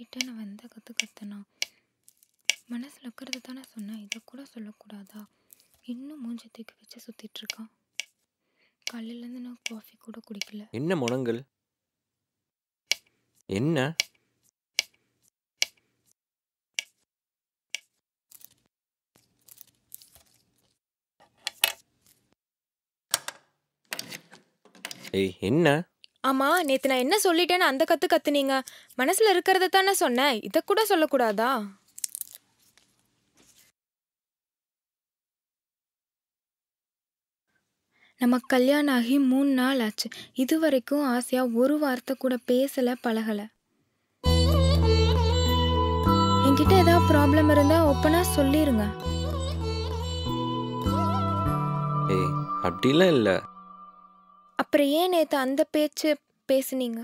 உன்கிட்ட நான் வந்த கற்று கத்துனா மனசில் இருக்கிறது தானே சொன்னேன் இதை கூட சொல்லக்கூடாதா இன்னும் மூஞ்சி தூக்கி வச்சு சுற்றிட்டு இருக்கான் காலையிலேருந்து நான் காஃபி கூட குடிக்கல என்ன முனங்கள் என்ன ஏய் என்ன ஆமா நேத்து நான் என்ன சொல்லிட்டேன்னு அந்த கத்து கத்துனீங்க மனசுல இருக்கிறத தானே சொன்னேன் இதை கூட சொல்லக்கூடாதா நம்ம கல்யாணம் ஆகி மூணு நாள் ஆச்சு இது வரைக்கும் ஆசையா ஒரு வார்த்தை கூட பேசல பழகல என்கிட்ட ஏதாவது ப்ராப்ளம் இருந்தா ஒப்பனா சொல்லிருங்க ஏய் அப்படிலாம் இல்லை அப்புறம் ஏன் நேத்து அந்த பேச்சு பேசுனீங்க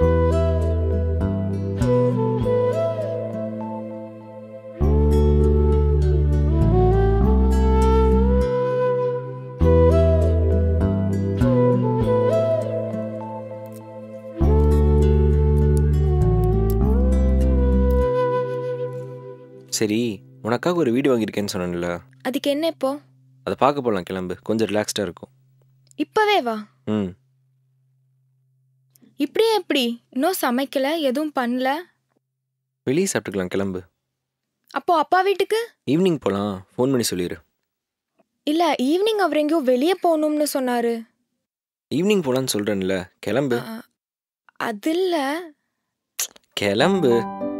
சரி உனக்காக ஒரு வீடு வாங்கியிருக்கேன்னு சொன்னேன்ல அதுக்கு என்ன இப்போ அதை பார்க்க போகலாம் கிளம்பு கொஞ்சம் ரிலாக்ஸ்டாக இருக்கும் இப்பவே வா ம் இப்படியே எப்படி இன்னும் சமைக்கல எதுவும் பண்ணல வெளியே சாப்பிட்டுக்கலாம் கிளம்பு அப்போ அப்பா வீட்டுக்கு ஈவினிங் போகலாம் ஃபோன் பண்ணி சொல்லிடு இல்ல ஈவினிங் அவர் எங்கேயோ வெளியே போகணும்னு சொன்னாரு ஈவினிங் போகலான்னு சொல்கிறேன்ல கிளம்பு அ, அது இல்ல கிளம்பு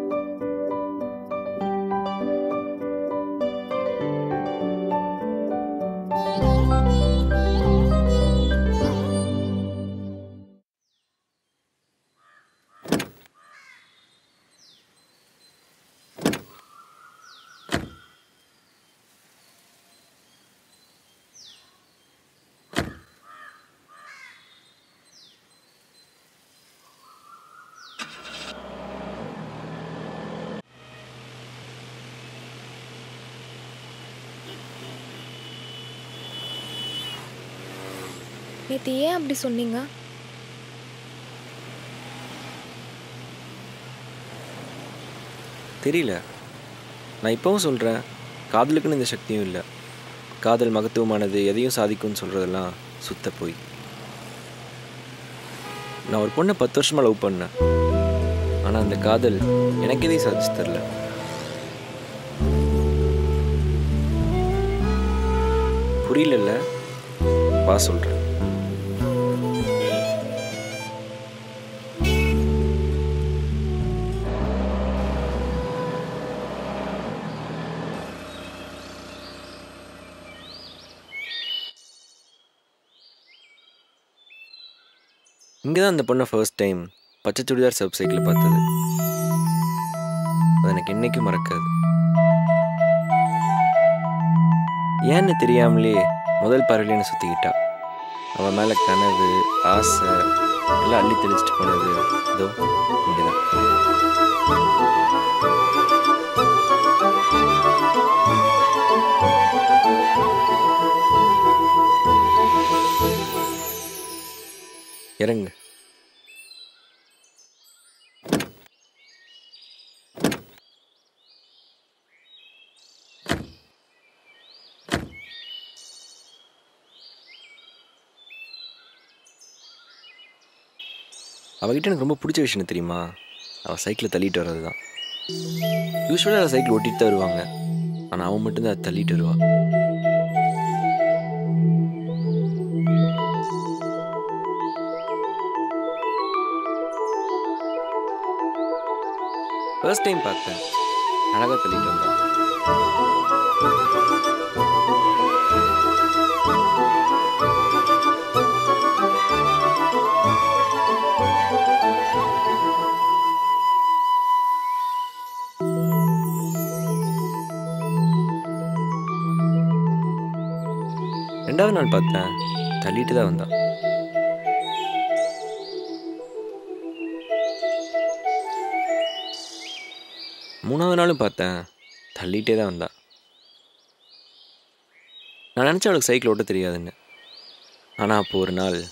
நேத்து ஏன் அப்படி சொன்னீங்க தெரியல நான் இப்போவும் சொல்கிறேன் காதலுக்குன்னு இந்த சக்தியும் இல்லை காதல் மகத்துவமானது எதையும் சாதிக்கும்னு சொல்கிறதெல்லாம் சுத்த போய் நான் ஒரு பொண்ணை பத்து வருஷமாக லவ் பண்ணேன் ஆனால் அந்த காதல் எனக்கு எதையும் சாதிச்சு தரல புரியலல்ல வா சொல்கிறேன் இங்கே தான் அந்த பொண்ணை ஃபர்ஸ்ட் டைம் பச்சை சுடிதார் சப் சைக்கிள் பார்த்தது அது எனக்கு என்னைக்கும் மறக்காது ஏன்னு தெரியாமலே முதல் பார்வையில என்னை சுற்றிக்கிட்டா அவன் மேலே கனவு ஆசை எல்லாம் அள்ளி தெளிச்சிட்டு போனது இதோ இங்கே தான் இறங்கு அவகிட்ட எனக்கு ரொம்ப பிடிச்ச விஷயம் என்ன தெரியுமா அவள் சைக்கிளை தள்ளிட்டு வர்றது தான் யூஸ்வலாக அவள் சைக்கிள் ஓட்டிட்டு தான் வருவாங்க ஆனால் அவன் மட்டும்தான் அதை தள்ளிட்டு வருவா ஃபர்ஸ்ட் டைம் பார்த்தேன் அழகாக தள்ளிட்டு வந்தான் ரெண்டாவது நாள் பார்த்தேன் தள்ளிட்டு தான் வந்தான் மூணாவது நாளும் பார்த்தேன் தள்ளிட்டே தான் வந்தான் நான் நினச்சேன் அவளுக்கு சைக்கிள் ஓட்ட தெரியாதுன்னு ஆனால் அப்போ ஒரு நாள்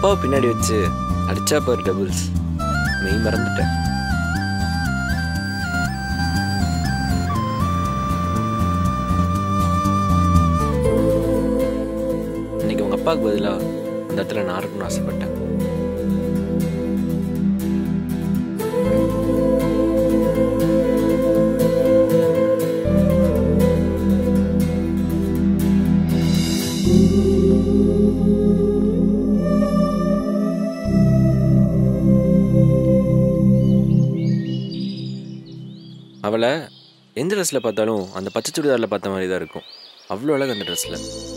அப்பாவை பின்னாடி வச்சு அடிச்சா பாரு டபுள்ஸ் மெய் மறந்துட்டேன் இன்னைக்கு உங்க அப்பாவுக்கு பதிலா அந்த இடத்துல நான் இருக்கணும்னு ஆசைப்பட்டேன் அவளை எந்த ட்ரெஸ்ஸில் பார்த்தாலும் அந்த பச்சை சுடிதாரில் பார்த்த மாதிரி தான் இருக்கும் அவ்வளோ அழகு அந்த ட்ரெஸ்ஸில்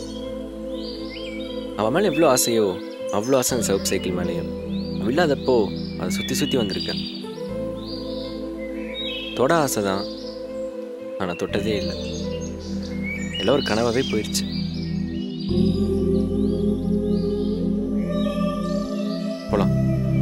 அவன் மேலே எவ்வளோ ஆசையோ அவ்வளோ ஆசை அந்த சிவப்பு சைக்கிள் மேலேயும் அவள் இல்லாதப்போ அதை சுற்றி சுற்றி வந்திருக்கேன் தொட ஆசை தான் ஆனால் தொட்டதே இல்லை எல்லாம் ஒரு கனவாகவே போயிடுச்சு போலாம்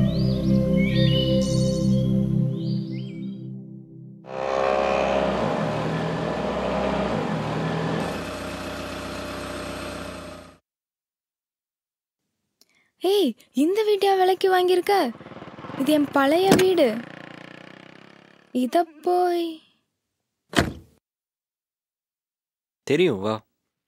ஏய் இந்த வீட்டையா விலைக்கு வாங்கியிருக்க இது என் பழைய வீடு இத போய் தெரியும் வா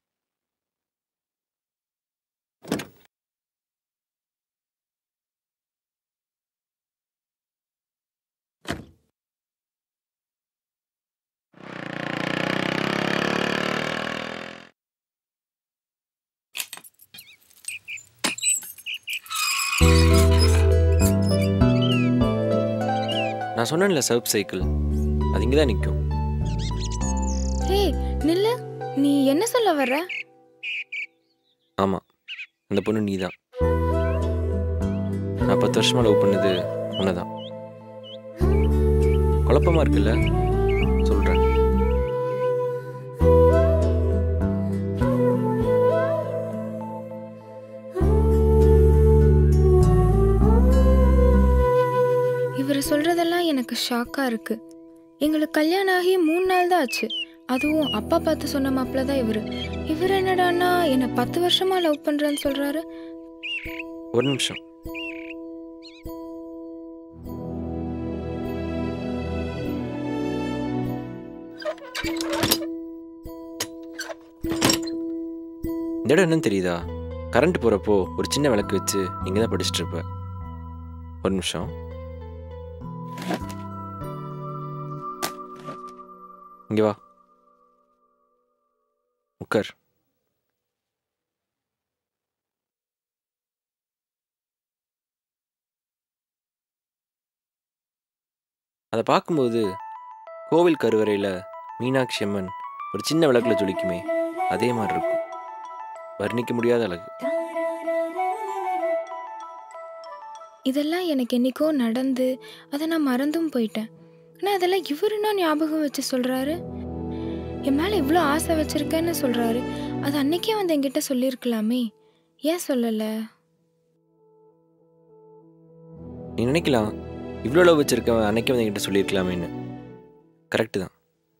நான் சொன்னேன்ல சர்ப் சைக்கிள் அது இங்கே தான் நிற்கும் ஏய் நில்லு நீ என்ன சொல்ல வர்ற ஆமாம் அந்த பொண்ணு நீ தான் நான் பத்து வருஷமாக லவ் பண்ணது உன்னை தான் குழப்பமா இருக்குல்ல சொல்கிறேன் இவர் சொல்றதெல்லாம் எனக்கு ஷாக்கா இருக்கு எங்களுக்கு கல்யாணம் ஆகி மூணு நாள் தான் ஆச்சு அதுவும் அப்பா பார்த்து சொன்ன மாப்பிள்ள தான் இவர் இவர் என்னடான்னா என்னை பத்து வருஷமா லவ் பண்றேன்னு சொல்றாரு ஒரு நிமிஷம் இந்த இடம் என்னன்னு தெரியுதா கரண்ட் போகிறப்போ ஒரு சின்ன விளக்கு வச்சு இங்கே தான் படிச்சுட்டு இருப்ப ஒரு நிமிஷம் இங்கே வா உட்கார் அதை பார்க்கும்போது கோவில் கருவறையில் மீனாட்சி அம்மன் ஒரு சின்ன விளக்குல ஜொலிக்குமே அதே மாதிரி இருக்கும் வர்ணிக்க முடியாத அழகு இதெல்லாம் எனக்கு என்னைக்கோ நடந்து அதை நான் மறந்தும் போயிட்டேன் ஆனால் அதெல்லாம் இவருன்னா ஞாபகம் வச்சு சொல்கிறாரு என் மேலே இவ்வளோ ஆசை வச்சிருக்கேன்னு சொல்கிறாரு அது அன்னைக்கே வந்து என்கிட்ட சொல்லியிருக்கலாமே ஏன் சொல்லலை நீ நினைக்கலாம் இவ்வளோ லவ் வச்சிருக்கவன் அன்னைக்கே வந்து என்கிட்ட சொல்லியிருக்கலாமேன்னு கரெக்டு தான்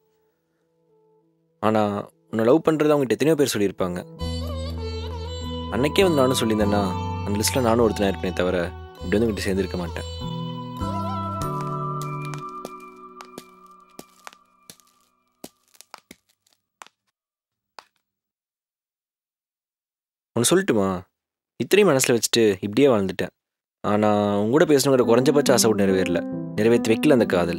ஆனால் உன்னை லவ் பண்ணுறது அவங்ககிட்ட எத்தனையோ பேர் சொல்லியிருப்பாங்க அன்னைக்கே வந்து நானும் சொல்லியிருந்தேன்னா அந்த லிஸ்ட்டில் நானும் ஒருத்தனா இருப்பேனே தவிர இப்படி வந்து உங்ககிட்ட சேர்ந்துருக்க மாட்டேன் ஒன்று சொல்லட்டுமா இத்தனையும் மனசில் வச்சுட்டு இப்படியே வாழ்ந்துட்டேன் ஆனால் உங்க கூட பேசணுங்கிற குறைஞ்சபட்ச ஆசை கூட நிறைவேறல நிறைவேற்றி வைக்கல அந்த காதல்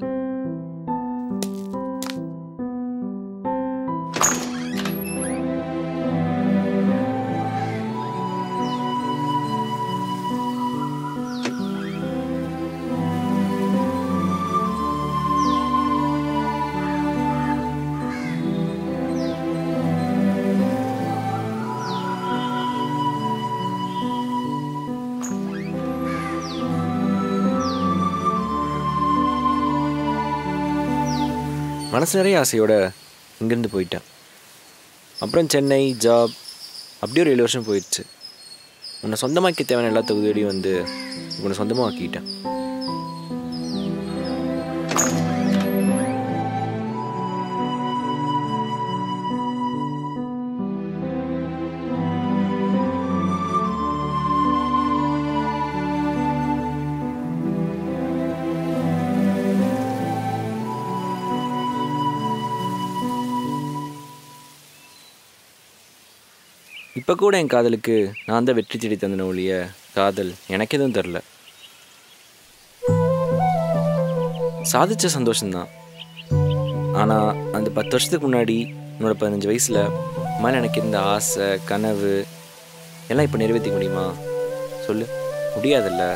மனசு நிறைய ஆசையோட இங்கேருந்து போயிட்டேன் அப்புறம் சென்னை ஜாப் அப்படியே ஒரு ஏழு வருஷம் போயிடுச்சு உன்னை சொந்தமாக்கி தேவையான எல்லா தொகுதியோடையும் வந்து உன்னை சொந்தமாக ஆக்கிட்டேன் இப்போ கூட என் காதலுக்கு நான் தான் வெற்றி தேடி தந்தன ஒழிய காதல் எனக்கு எதுவும் தெரில சாதிச்ச சந்தோஷம்தான் ஆனால் அந்த பத்து வருஷத்துக்கு முன்னாடி என்னோட பதினஞ்சு வயசில் மேலே எனக்கு இருந்த ஆசை கனவு எல்லாம் இப்போ நிறைவேற்றிக்க முடியுமா சொல்லு முடியாதுல்ல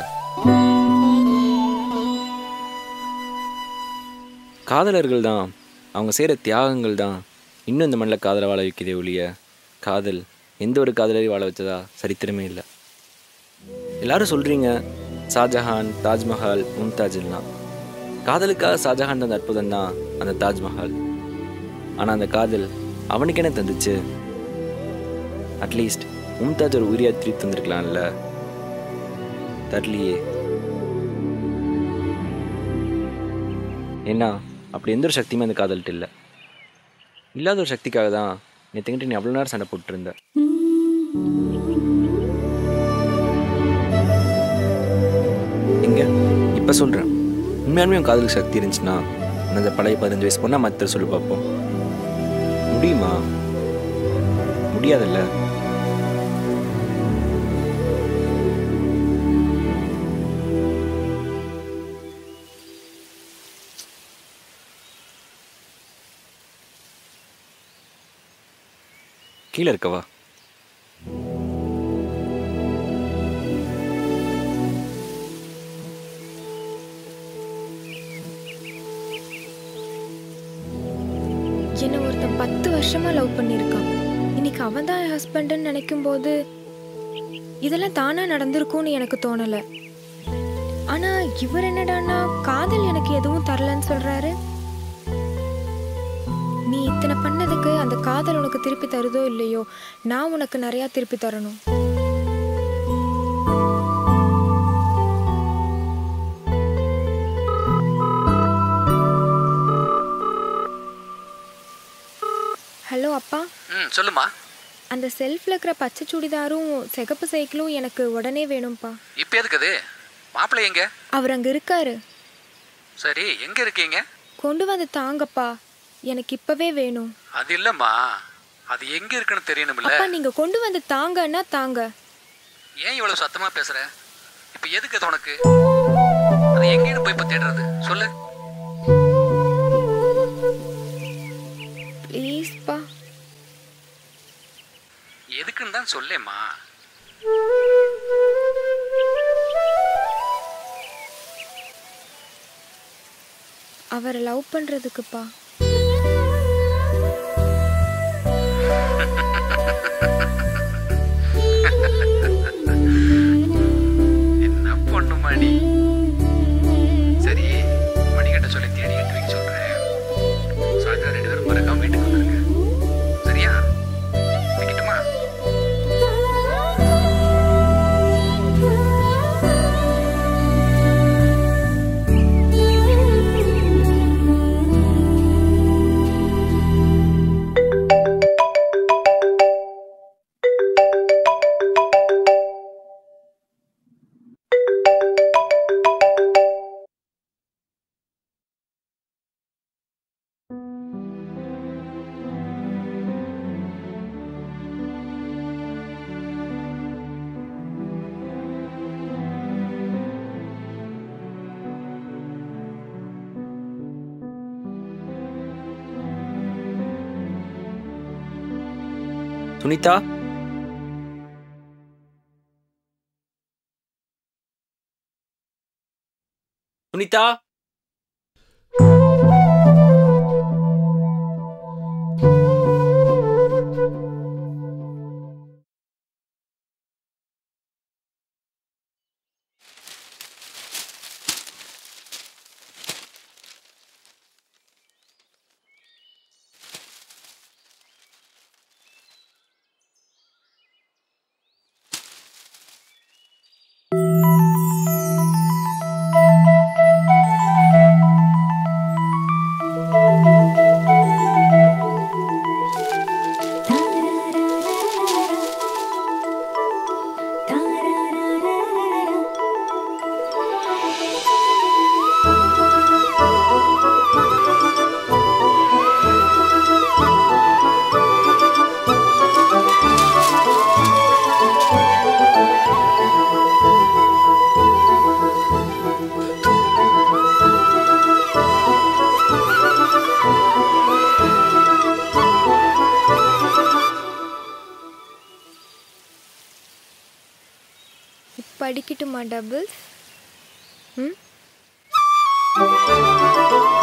காதலர்கள் தான் அவங்க செய்கிற தியாகங்கள் தான் இன்னும் இந்த மண்ணில் காதலை வாழ வைக்கிறதே ஒழிய காதல் எந்த ஒரு காதலையும் வாழ வச்சதா சரித்திரமே இல்லை எல்லாரும் சொல்கிறீங்க ஷாஜஹான் தாஜ்மஹால் மும்தாஜ்லாம் காதலுக்காக ஷாஜஹான் தந்த அற்புதம் தான் அந்த தாஜ்மஹால் ஆனால் அந்த காதல் அவனுக்கு என்ன தந்துச்சு அட்லீஸ்ட் மும்தாஜ் ஒரு உரியா திருப்பி தந்திருக்கலாம்ல தரலையே ஏன்னா அப்படி எந்த ஒரு சக்தியுமே அந்த காதல்கிட்ட இல்லை இல்லாத ஒரு சக்திக்காக தான் நேற்றுக்கிட்ட நீ அவ்வளோ நேரம் சண்டை போட்டுருந்த எங்க இப்போ சொல்கிறேன் உண்மையாலுமே உன் காதலுக்கு சக்தி இருந்துச்சுன்னா அந்த பழைய பதினஞ்சு வயசு பொண்ணா மற்ற சொல்லி பார்ப்போம் முடியுமா முடியாதுல்ல கீழே இருக்கவா என்னை ஒருத்தன் பத்து வருஷமா லவ் பண்ணியிருக்கான் இன்னைக்கு அவன் தான் என் ஹஸ்பண்டுன்னு நினைக்கும் போது இதெல்லாம் தானா நடந்திருக்கும்னு எனக்கு தோணல ஆனா இவர் என்னடான்னா காதல் எனக்கு எதுவும் தரலன்னு சொல்றாரு நீ இத்தனை பண்ணதுக்கு அந்த காதல் உனக்கு திருப்பி தருதோ இல்லையோ நான் உனக்கு நிறைய திருப்பி தரணும் ஹலோ அப்பா ம் சொல்லுமா அந்த செல்ஃப்ல இருக்கிற பச்சை சுடிதாரும் சிகப்பு சைக்கிளும் எனக்கு உடனே வேணும்ப்பா இப்போ எதுக்கு அது மாப்பிள்ளை எங்க அவர் அங்க இருக்காரு சரி எங்க இருக்கீங்க கொண்டு வந்து தாங்கப்பா எனக்கு இப்பவே வேணும் அது இல்லம்மா அது எங்க இருக்குன்னு தெரியணும்ல அப்பா நீங்க கொண்டு வந்து தாங்கன்னா தாங்க ஏன் இவ்வளவு சத்தமா பேசுற இப்போ எதுக்கு அது உனக்கு அது எங்கேன்னு போய் இப்போ தேடுறது சொல்லு ப்ளீஸ்ப்பா எதுக்குன்னு தான் சொல்லேம்மா அவரை லவ் பண்றதுக்குப்பா என்ன பொண்ணு மணி சரி மணிக்கிட்ட சொல்லி தேடி எடுத்து வைக்க சொல்றேன் சாயந்தரம் ரெண்டு பேரும் மறக்காம வீட்டுக்கு வந்துருங்க சரியா வைக்கட்டுமா சுனிதா சுனிதா அடிக்கட்டுமா டபுள்ஸ் ம்